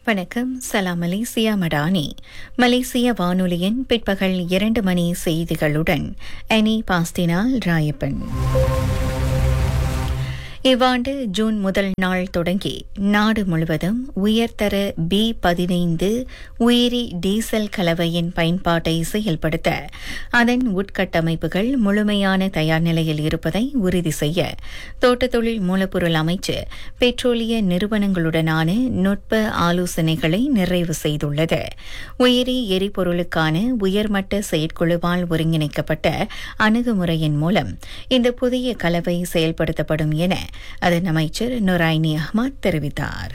வணக்கம் சலாம் மலேசியா மடானி மலேசிய வானொலியின் பிற்பகல் இரண்டு மணி செய்திகளுடன் அனி பாஸ்டினால் ராயப்பன் இவ்வாண்டு ஜூன் முதல் நாள் தொடங்கி நாடு முழுவதும் உயர்தர பி பதினைந்து உயிரி டீசல் கலவையின் பயன்பாட்டை செயல்படுத்த அதன் உட்கட்டமைப்புகள் முழுமையான தயார் நிலையில் இருப்பதை உறுதி செய்ய தோட்டத் தொழில் மூலப்பொருள் அமைச்சு பெட்ரோலிய நிறுவனங்களுடனான நுட்ப ஆலோசனைகளை நிறைவு செய்துள்ளது உயிரி எரிபொருளுக்கான உயர்மட்ட செயற்குழுவால் ஒருங்கிணைக்கப்பட்ட அணுகுமுறையின் மூலம் இந்த புதிய கலவை செயல்படுத்தப்படும் என அதன் அமைச்சர் நொராய்னி அஹ்மத் தெரிவித்தார்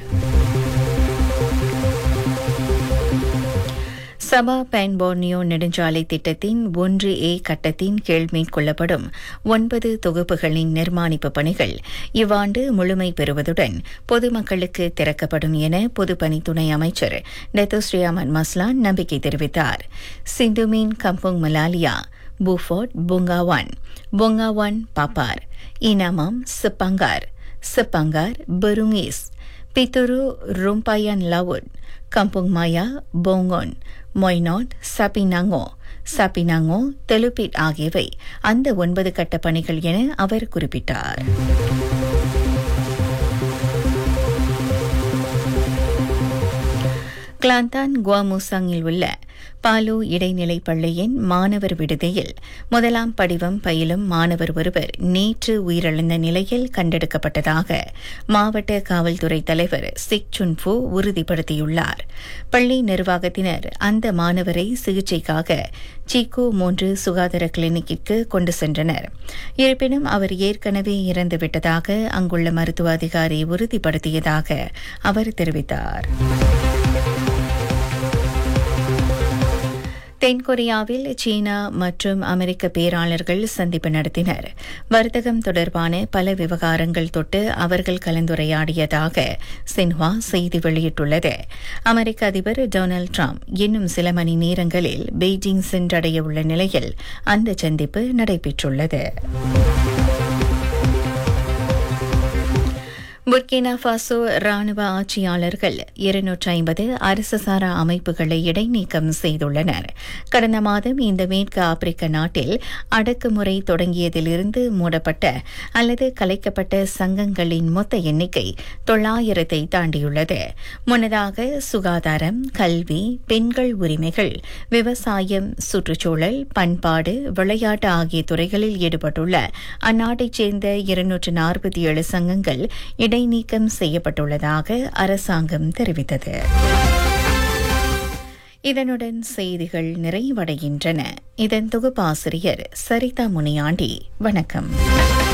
சபா பேன் போர்னியோ நெடுஞ்சாலை திட்டத்தின் ஒன்று ஏ கட்டத்தின் கீழ் மேற்கொள்ளப்படும் ஒன்பது தொகுப்புகளின் நிர்மாணிப்பு பணிகள் இவ்வாண்டு முழுமை பெறுவதுடன் பொதுமக்களுக்கு திறக்கப்படும் என பொதுப்பணி துணை அமைச்சர் டெத்தோஸ்ரீ அமன் மஸ்லான் நம்பிக்கை தெரிவித்தார் சிந்துமீன் கம்புங் மலாலியா பூஃபோர்ட் புங்காவான் புங்காவான் பாப்பார் இனாமம் செப்பங்கார் செப்பங்கார் பெருங்கீஸ் பித்துரு ரும்பாயன் லவுட் கம்புங் மாயா போங்கோன் மொய்னாட் சபினாங்கோ சபினாங்கோ தெலுபிட் ஆகியவை அந்த ஒன்பது கட்ட பணிகள் என அவர் குறிப்பிட்டார் கிளாந்தான் குவாமுசாங்கில் உள்ள பாலு இடைநிலை பள்ளியின் மாணவர் விடுதியில் முதலாம் படிவம் பயிலும் மாணவர் ஒருவர் நேற்று உயிரிழந்த நிலையில் கண்டெடுக்கப்பட்டதாக மாவட்ட காவல்துறை தலைவர் சிக் சுன்ஃபு உறுதிப்படுத்தியுள்ளார் பள்ளி நிர்வாகத்தினர் அந்த மாணவரை சிகிச்சைக்காக சீக்கு மூன்று சுகாதார கிளினிக்கிற்கு கொண்டு சென்றனர் இருப்பினும் அவர் ஏற்கனவே இறந்துவிட்டதாக அங்குள்ள மருத்துவ அதிகாரி உறுதிப்படுத்தியதாக அவர் தெரிவித்தார் தென்கொரியாவில் சீனா மற்றும் அமெரிக்க பேராளர்கள் சந்திப்பு நடத்தினர் வர்த்தகம் தொடர்பான பல விவகாரங்கள் தொட்டு அவர்கள் கலந்துரையாடியதாக சின்ஹா செய்தி வெளியிட்டுள்ளது அமெரிக்க அதிபர் டொனால்டு டிரம்ப் இன்னும் சில மணி நேரங்களில் பெய்ஜிங் சென்றடைய உள்ள நிலையில் அந்த சந்திப்பு நடைபெற்றுள்ளது புர்கினா பாசோ ராணுவ ஆட்சியாளர்கள் இருநூற்றி ஐம்பது அரசு சாரா அமைப்புகளை இடைநீக்கம் செய்துள்ளனர் கடந்த மாதம் இந்த மேற்கு ஆப்பிரிக்க நாட்டில் அடக்குமுறை தொடங்கியதிலிருந்து மூடப்பட்ட அல்லது கலைக்கப்பட்ட சங்கங்களின் மொத்த எண்ணிக்கை தொள்ளாயிரத்தை தாண்டியுள்ளது முன்னதாக சுகாதாரம் கல்வி பெண்கள் உரிமைகள் விவசாயம் சுற்றுச்சூழல் பண்பாடு விளையாட்டு ஆகிய துறைகளில் ஈடுபட்டுள்ள அந்நாட்டைச் சேர்ந்த இருநூற்று நாற்பத்தி ஏழு சங்கங்கள் இடைநீக்கம் செய்யப்பட்டுள்ளதாக அரசாங்கம் தெரிவித்தது இதனுடன் செய்திகள் நிறைவடைகின்றன இதன் தொகுப்பாசிரியர் சரிதா முனியாண்டி வணக்கம்